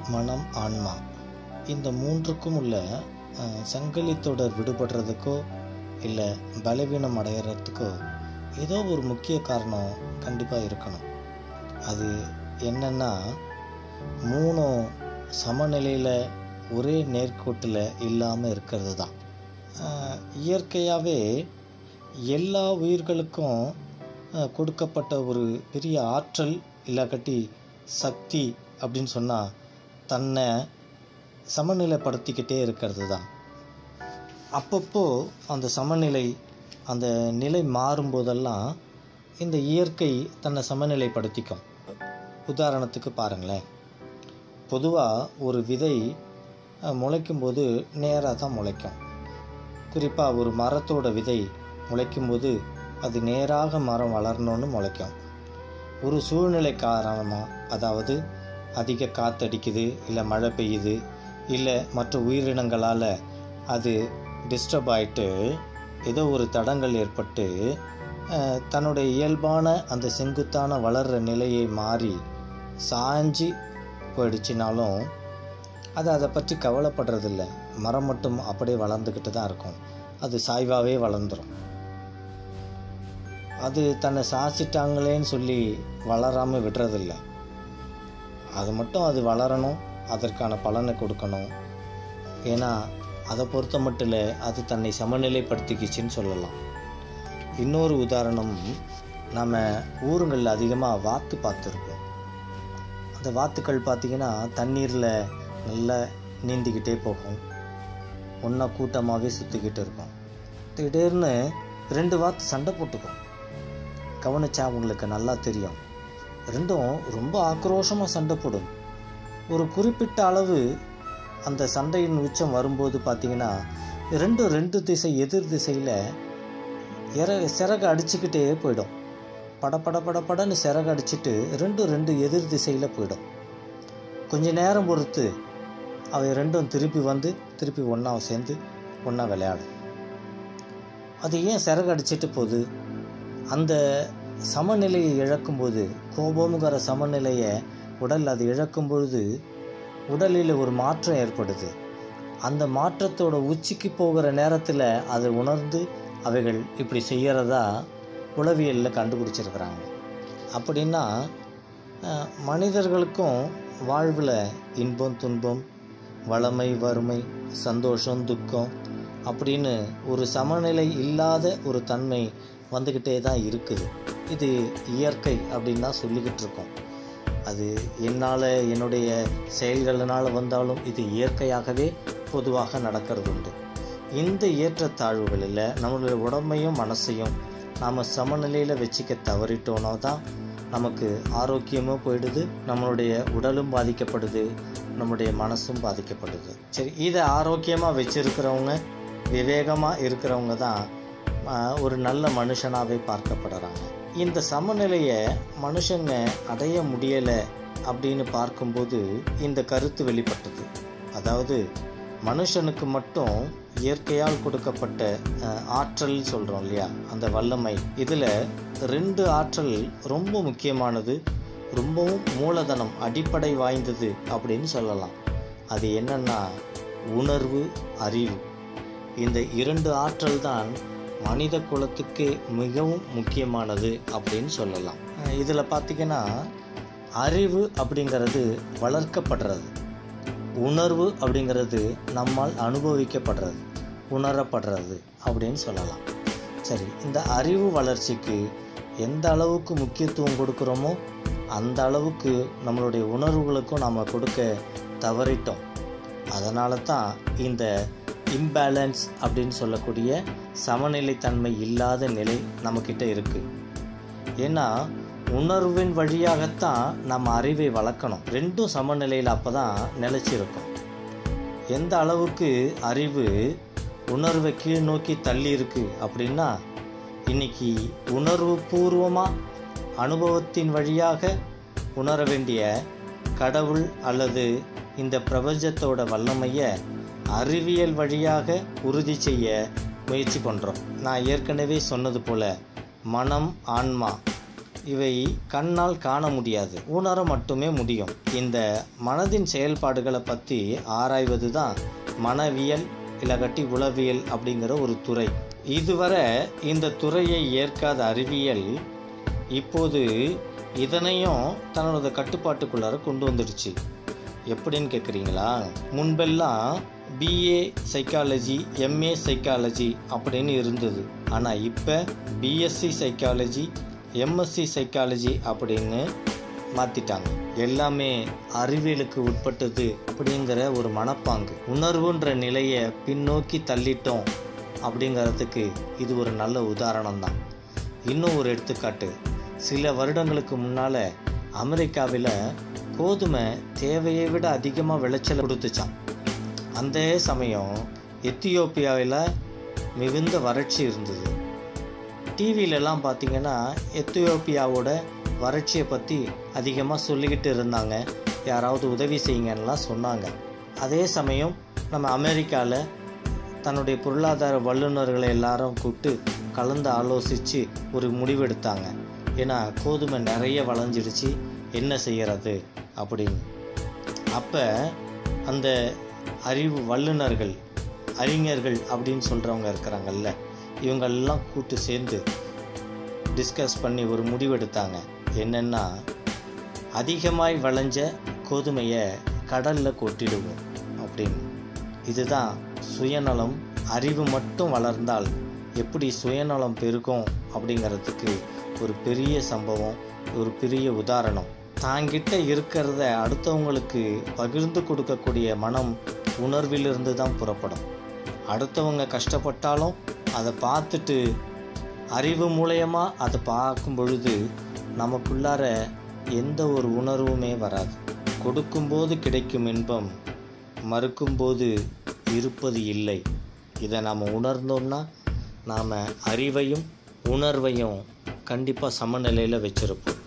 மனம் ஆன்மா இந்த மூன்றுக்கும் உள்ள அஹ், சங்கிலி தொடர் விடுபடுறதுக்கோ இல்லை பலவீனம் அடையிறதுக்கோ ஏதோ ஒரு முக்கிய காரணம் கண்டிப்பாக இருக்கணும் அது என்னன்னா மூணும் சமநிலையில் ஒரே நேர்கோட்டில் இல்லாமல் இருக்கிறது தான் இயற்கையாகவே எல்லா உயிர்களுக்கும் அஹ், கொடுக்கப்பட்ட ஒரு பெரிய ஆற்றல் இல்லாக்கட்டி சக்தி அப்படின்னு சொன்னால் தன்னை சமநிலைப்படுத்திக்கிட்டே இருக்கிறது தான் அப்பப்போ அந்த சமநிலை அந்த நிலை மாறும்போதெல்லாம் இந்த இயற்கை தன்னை சமநிலைப்படுத்திக்கும் உதாரணத்துக்கு பாருங்களேன் பொதுவாக ஒரு விதை அஹ், முளைக்கும்போது நேராக தான் முளைக்கும் குறிப்பாக ஒரு மரத்தோட விதை முளைக்கும்போது அது நேராக மரம் வளரணும்னு முளைக்கும் ஒரு சூழ்நிலை காரணமாக அதாவது அதிக காத்தடிக்குது இல்லை மழை பெய்யுது இல்லை மற்ற உயிரினங்களால் அது டிஸ்டர்ப் ஆயிட்டு ஏதோ ஒரு தடங்கள் ஏற்பட்டு அஹ், தன்னுடைய இயல்பான அந்த செங்குத்தான வளர்கிற நிலையை மாறி சாஞ்சு போயிடுச்சுனாலும் அது அதை பற்றி கவலைப்படுறதில்ல மரம் மட்டும் அப்படியே வளர்ந்துக்கிட்டு தான் இருக்கும் அது சாய்வாகவே வளர்ந்துடும் அது தன்னை சாய்ச்சிட்டாங்களேன்னு சொல்லி வளராமல் விடுறதில்ல அது மட்டும் அது வளரணும் அதற்கான பலனை கொடுக்கணும் ஏன்னா அதை பொறுத்த மட்டும் இல்லை அது தன்னை சமநிலைப்படுத்திக்கிச்சுன்னு சொல்லலாம் இன்னொரு உதாரணம் நம்ம ஊருங்களில் அதிகமாக வாத்து பார்த்துருப்போம் அந்த வாத்துக்கள் பார்த்திங்கன்னா தண்ணீரில் நல்லா நீந்திக்கிட்டே போகும் ஒன்றா கூட்டமாகவே சுற்றிக்கிட்டு இருக்கும் திடீர்னு ரெண்டு வாத்து சண்டை போட்டுக்கும் கவனிச்சா உங்களுக்கு நல்லா தெரியும் ரெண்டும் ரொம்ப ஆக்ரோஷமாக சண்டை போடும் ஒரு குறிப்பிட்ட அளவு அந்த சண்டையின் உச்சம் வரும்போது பார்த்தீங்கன்னா ரெண்டும் ரெண்டு திசை எதிர் திசையில் இற சிறகு அடிச்சுக்கிட்டே போயிடும் பட பட பட படன்னு சிறகு அடிச்சுட்டு ரெண்டும் ரெண்டு எதிர் திசையில் போயிடும் கொஞ்ச நேரம் பொறுத்து அவை ரெண்டும் திருப்பி வந்து திருப்பி ஒன்றா சேர்ந்து ஒன்றா விளையாடும் அது ஏன் சிறகு அடிச்சிட்டு போகுது அந்த சமநிலையை இழக்கும்போது கோபம்ங்கிற சமநிலையை உடல் அது இழக்கும் பொழுது உடலில் ஒரு மாற்றம் ஏற்படுது அந்த மாற்றத்தோட உச்சிக்கு போகிற நேரத்தில் அதை உணர்ந்து அவைகள் இப்படி செய்கிறதா உளவியலில் கண்டுபிடிச்சிருக்கிறாங்க அப்படின்னா அஹ், மனிதர்களுக்கும் வாழ்வில் இன்பம் துன்பம் வளமை வறுமை சந்தோஷம் துக்கம் அப்படின்னு ஒரு சமநிலை இல்லாத ஒரு தன்மை வந்துக்கிட்டே தான் இருக்குது இது இயற்கை அப்படின்னு தான் சொல்லிக்கிட்டு இருக்கோம் அது என்னால் என்னுடைய செயல்களினால் வந்தாலும் இது இயற்கையாகவே பொதுவாக நடக்கிறது உண்டு இந்த ஏற்றத்தாழ்வுகளில் நம்மளுடைய உடம்பையும் மனசையும் நாம் சமநிலையில் வச்சுக்க தவறிட்டோனோ தான் நமக்கு ஆரோக்கியமும் போயிடுது நம்மளுடைய உடலும் பாதிக்கப்படுது நம்முடைய மனசும் பாதிக்கப்படுது சரி இதை ஆரோக்கியமாக வச்சிருக்கிறவங்க விவேகமாக இருக்கிறவங்க தான் ஆஹ், ஒரு நல்ல மனுஷனாகவே பார்க்கப்படுறாங்க இந்த சமநிலையை மனுஷங்க அடைய முடியலை அப்படின்னு பார்க்கும்போது இந்த கருத்து வெளிப்பட்டது அதாவது மனுஷனுக்கு மட்டும் இயற்கையால் கொடுக்கப்பட்ட அஹ், ஆற்றல் சொல்கிறோம் இல்லையா அந்த வல்லமை இதில் ரெண்டு ஆற்றல் ரொம்ப முக்கியமானது ரொம்பவும் மூலதனம் அடிப்படை வாய்ந்தது அப்படின்னு சொல்லலாம் அது என்னன்னா உணர்வு அறிவு இந்த இரண்டு ஆற்றல் தான் மனித குலத்துக்கு மிகவும் முக்கியமானது அப்படின்னு சொல்லலாம் இதில் பார்த்தீங்கன்னா அறிவு அப்படிங்கிறது வளர்க்கப்படுறது உணர்வு அப்படிங்கிறது நம்மால் அனுபவிக்கப்படுறது உணரப்படுறது அப்படின்னு சொல்லலாம் சரி இந்த அறிவு வளர்ச்சிக்கு எந்த அளவுக்கு முக்கியத்துவம் கொடுக்குறோமோ அந்த அளவுக்கு நம்மளுடைய உணர்வுகளுக்கும் நாம் கொடுக்க தவறிட்டோம் அதனால தான் இந்த இம்பேலன்ஸ் அப்படின்னு சொல்லக்கூடிய சமநிலைத்தன்மை இல்லாத நிலை நம்மக்கிட்ட இருக்குது ஏன்னா உணர்வின் வழியாகத்தான் நம்ம அறிவை வளர்க்கணும் ரெண்டும் சமநிலையில் அப்போ தான் நிலச்சிருக்கும் எந்த அளவுக்கு அறிவு உணர்வை கீழ் நோக்கி தள்ளி இருக்கு அப்படின்னா இன்னைக்கு உணர்வு பூர்வமாக அனுபவத்தின் வழியாக உணர வேண்டிய கடவுள் அல்லது இந்த பிரபஞ்சத்தோட வல்லமையை அறிவியல் வழியாக உறுதி செய்ய முயற்சி பண்ணுறோம் நான் ஏற்கனவே சொன்னது போல் மனம் ஆன்மா இவை கண்ணால் காண முடியாது உணர மட்டுமே முடியும் இந்த மனதின் செயல்பாடுகளை பற்றி ஆராய்வது தான் மனவியல் இல்லாட்டி உளவியல் அப்படிங்கிற ஒரு துறை இதுவரை இந்த துறையை ஏற்காத அறிவியல் இப்போது இதனையும் தன்னோட கட்டுப்பாட்டுக்குள்ளார கொண்டு வந்துடுச்சு எப்படின்னு கேட்குறீங்களா முன்பெல்லாம் பிஏ சைக்காலஜி எம்ஏ சைக்காலஜி அப்படின்னு இருந்தது ஆனால் இப்போ பிஎஸ்சி சைக்காலஜி எம்எஸ்சி சைக்காலஜி அப்படின்னு மாற்றிட்டாங்க எல்லாமே அறிவியலுக்கு உட்பட்டது அப்படிங்கிற ஒரு மனப்பாங்கு உணர்வுன்ற நிலையை பின்னோக்கி தள்ளிட்டோம் அப்படிங்கிறதுக்கு இது ஒரு நல்ல உதாரணம் தான் இன்னும் ஒரு எடுத்துக்காட்டு சில வருடங்களுக்கு முன்னால் அமெரிக்காவில் கோதுமை தேவையை விட அதிகமாக விளைச்சல் கொடுத்துச்சான் அந்த சமயம் எத்தியோப்பியாவில் மிகுந்த வறட்சி இருந்தது டிவிலெலாம் பார்த்தீங்கன்னா எத்தியோப்பியாவோட வறட்சியை பற்றி அதிகமாக சொல்லிக்கிட்டு இருந்தாங்க யாராவது உதவி செய்யுங்கன்னெலாம் சொன்னாங்க அதே சமயம் நம்ம அமெரிக்காவில் தன்னுடைய பொருளாதார வல்லுநர்களை எல்லாரும் கூப்பிட்டு கலந்து ஆலோசித்து ஒரு முடிவெடுத்தாங்க ஏன்னா கோதுமை நிறைய வளைஞ்சிடுச்சு என்ன செய்கிறது அப்படின்னு அப்போ அந்த அறிவு வல்லுநர்கள் அறிஞர்கள் அப்படின்னு சொல்கிறவங்க இருக்கிறாங்கல்ல இவங்கெல்லாம் கூட்டு சேர்ந்து டிஸ்கஸ் பண்ணி ஒரு முடிவெடுத்தாங்க என்னென்னா அதிகமாய் விளைஞ்ச கோதுமையை கடலில் கொட்டிடுவோம் அப்படின்னு இதுதான் சுயநலம் அறிவு மட்டும் வளர்ந்தால் எப்படி சுயநலம் பெருகும் அப்படிங்கிறதுக்கு ஒரு பெரிய சம்பவம் ஒரு பெரிய உதாரணம் தாங்கிட்ட இருக்கிறத அடுத்தவங்களுக்கு பகிர்ந்து கொடுக்கக்கூடிய மனம் உணர்விலிருந்து தான் புறப்படும் அடுத்தவங்க கஷ்டப்பட்டாலும் அதை பார்த்துட்டு அறிவு மூலயமா அதை பார்க்கும் பொழுது நமக்குள்ளார எந்த ஒரு உணர்வுமே வராது கொடுக்கும்போது கிடைக்கும் இன்பம் மறுக்கும்போது இருப்பது இல்லை இதை நாம் உணர்ந்தோம்னா நாம் அறிவையும் உணர்வையும் கண்டிப்பாக சமநிலையில் வச்சுருப்போம்